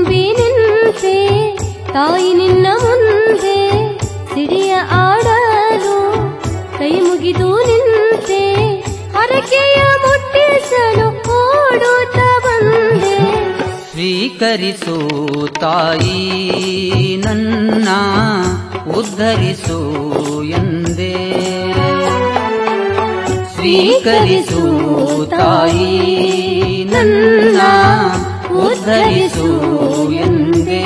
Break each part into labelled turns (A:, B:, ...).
A: ನಂಬಿ ನಿಂತೆ ತಾಯಿ ನಿನ್ನ ಮುಂದೆ ಸಿಡಿಯ ಆಡಲು ಕೈ ಮುಗಿದು ನಿಂತೆ ಹರಕೆಯ ಮುಟ್ಟಿಸಲು ಓಡುತ್ತ ಬಂದೆ
B: ಸ್ವೀಕರಿಸು ತಾಯಿ ನನ್ನ ಉದ್ಧರಿಸು ಎಂದೇ ಸ್ವೀಕರಿಸು ತಾಯಿ ನನ್ನ ಉದ್ಧರಿಸು ಎಂದೇ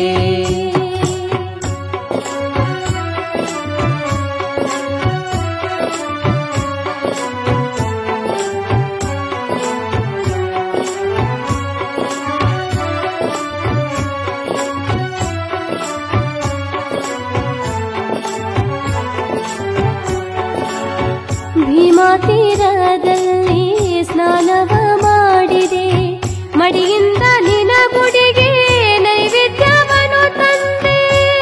A: ಭೀಮಾ ತೀರದಲ್ಲಿ ಸ್ನಾನವ ಮಾಡಿದೆ ಮಡಿಯಿಂದ ನಿನ ಗುಡಿಗೆ ನೈವೇದ್ಯವನ್ನು ತಂದೆ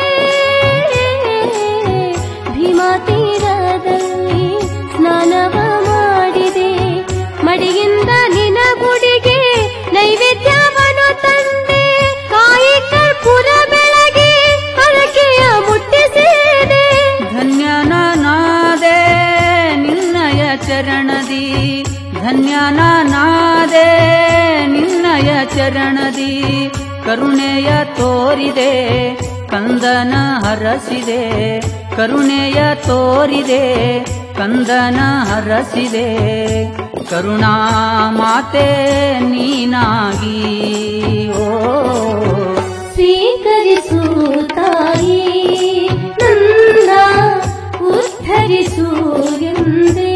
A: ಭೀಮಾ ತೀರದಲ್ಲಿ ಸ್ನಾನವ ಮಾಡಿದೆ ಮಡಿಯಿಂದ ನಿನ ಗುಡಿಗೆ ನೈವೇದ್ಯವನ್ನು ತಂದೆ ಕಾಯಿ ಕರ್ಪೂರ ಬೆಳಗ್ಗೆ ಹರಕೆಯ ಮುಟ್ಟಿಸಿದೆ
B: ಧನ್ಯನಾದೆ ನಿನ್ನಯ ಚರಣದಿ ಧನ್ಯನಾದೆ ನಿನ್ನಯ ಚರಣದಿ ಕರುಣೆಯ ತೋರಿದೆ ಕಂದನ ಹರಸಿದೆ ಕರುಣೆಯ ತೋರಿದೆ ಕಂದನ ಹರಸಿದೆ ಕರುಣಾ ಮಾತೆ ನೀನಾಗಿ ಓ
A: ಸ್ವೀಕರಿಸು ತಾಯಿ ನನ್ನ ಉದ್ಧರಿಸು ಎಂದೇ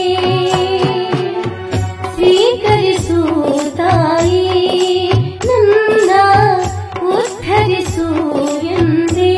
A: ಸ್ವೀಕರಿಸು ತಾಯಿ ನನ್ನ ಉದ್ಧರಿಸು ಎಂದೇ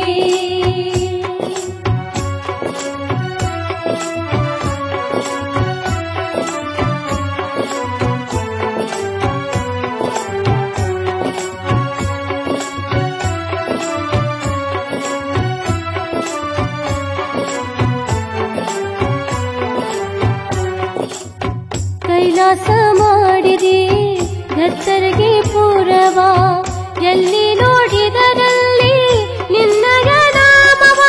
A: ಕೈಲಾಸ ಮಾಡಿದೆ ಭಕ್ತರಿಗೆ ಪೂರವ ಎಲ್ಲಿ ನೋಡಿದರಲ್ಲಿ ನಿನ್ನಯ ನಾಮವ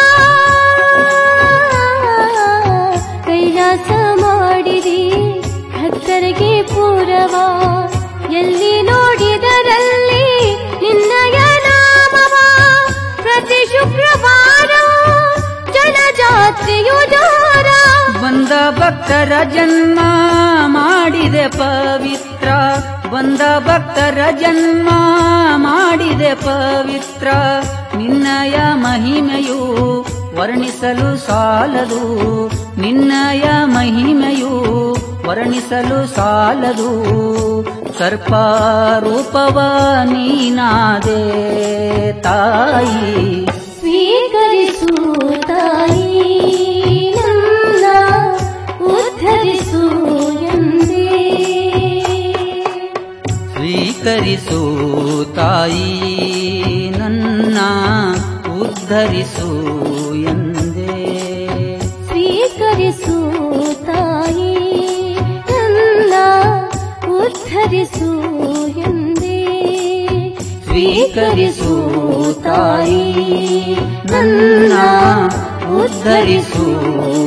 A: ಕೈಲಾಸ ಮಾಡಿದೆ ಭಕ್ತರಿಗೆ ಪೂರವ ಎಲ್ಲಿ ನೋಡಿದರಲ್ಲಿ ನಿನ್ನಯ ನಾಮವ ಪ್ರತಿ ಶುಕ್ರವಾರ ಜನಜಾತ್ರೆಯು ಜೋರ
B: ಬಂದ ಭಕ್ತರ ಜನ್ಮ ಮಾಡಿದೆ ಪವಿತ್ರ ಬಂದ ಭಕ್ತರ ಜನ್ಮ ಮಾಡಿದೆ ಪವಿತ್ರ ನಿನ್ನಯ ಮಹಿಮೆಯು ವರ್ಣಿಸಲು ಸಾಲದು ನಿನ್ನಯ ಮಹಿಮೆಯು ವರ್ಣಿಸಲು ಸಾಲದು ಸರ್ಪ ರೂಪವ ನೀನಾದೆ ತಾಯಿ
A: ಸ್ವೀಕರಿಸು ತಾಯಿ ನನ್ನ ಉದ್ಧರಿಸು ಎಂದೇ
B: ಸ್ವೀಕರಿಸು ತಾಯಿ ನನ್ನ ಉದ್ಧರಿಸು ಎಂದೇ
A: ಸ್ವೀಕರಿಸು ತಾಯಿ ನನ್ನ ಉದ್ಧರಿಸು ಎಂದೇ
B: ಸ್ವೀಕರಿಸು ತಾಯಿ ನನ್ನ ಉದ್ಧರಿಸು